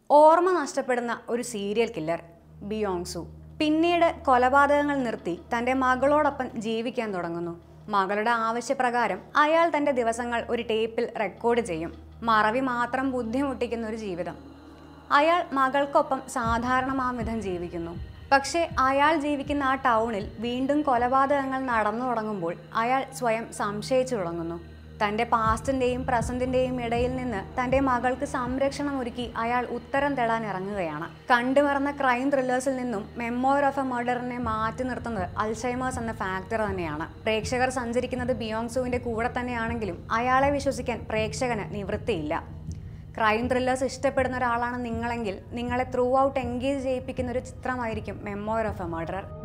ഓർമ്മ നഷ്ടപ്പെടുന്ന ഒരു സീരിയൽ കില്ലർ ബിയോങ്സു പിന്നീട് കൊലപാതകങ്ങൾ നിർത്തി തൻ്റെ മകളോടൊപ്പം ജീവിക്കാൻ തുടങ്ങുന്നു മകളുടെ ആവശ്യപ്രകാരം അയാൾ തൻ്റെ ദിവസങ്ങൾ ഒരു ടേപ്പിൽ റെക്കോർഡ് ചെയ്യും മറവി മാത്രം ബുദ്ധിമുട്ടിക്കുന്ന ഒരു ജീവിതം അയാൾ മകൾക്കൊപ്പം സാധാരണമാം വിധം ജീവിക്കുന്നു പക്ഷേ അയാൾ ജീവിക്കുന്ന ആ ടൗണിൽ വീണ്ടും കൊലപാതകങ്ങൾ നടന്നു തുടങ്ങുമ്പോൾ അയാൾ സ്വയം സംശയിച്ചു തുടങ്ങുന്നു തൻ്റെ പാസ്റ്റിൻ്റെയും പ്രസൻറ്റിൻ്റെയും ഇടയിൽ നിന്ന് തൻ്റെ മകൾക്ക് സംരക്ഷണം ഒരുക്കി അയാൾ ഉത്തരം തേടാൻ ഇറങ്ങുകയാണ് കണ്ടുമറന്ന ക്രൈം ത്രില്ലേഴ്സിൽ നിന്നും മെമ്മോർ ഓഫ് എ മർഡറിനെ മാറ്റി നിർത്തുന്നത് അൽഷൈമേഴ്സ് എന്ന ഫാക്ടർ തന്നെയാണ് പ്രേക്ഷകർ സഞ്ചരിക്കുന്നത് ബിയോങ്സുവിൻ്റെ കൂടെ തന്നെയാണെങ്കിലും അയാളെ വിശ്വസിക്കാൻ പ്രേക്ഷകന് നിവൃത്തിയില്ല ക്രൈം ത്രില്ലേഴ്സ് ഇഷ്ടപ്പെടുന്ന ഒരാളാണ് നിങ്ങളെങ്കിൽ നിങ്ങളെ ത്രൂ ഔട്ട് എൻഗേജ് ചെയ്യിപ്പിക്കുന്ന ഒരു ചിത്രമായിരിക്കും മെമ്മോർ ഓഫ് എ മർഡറർ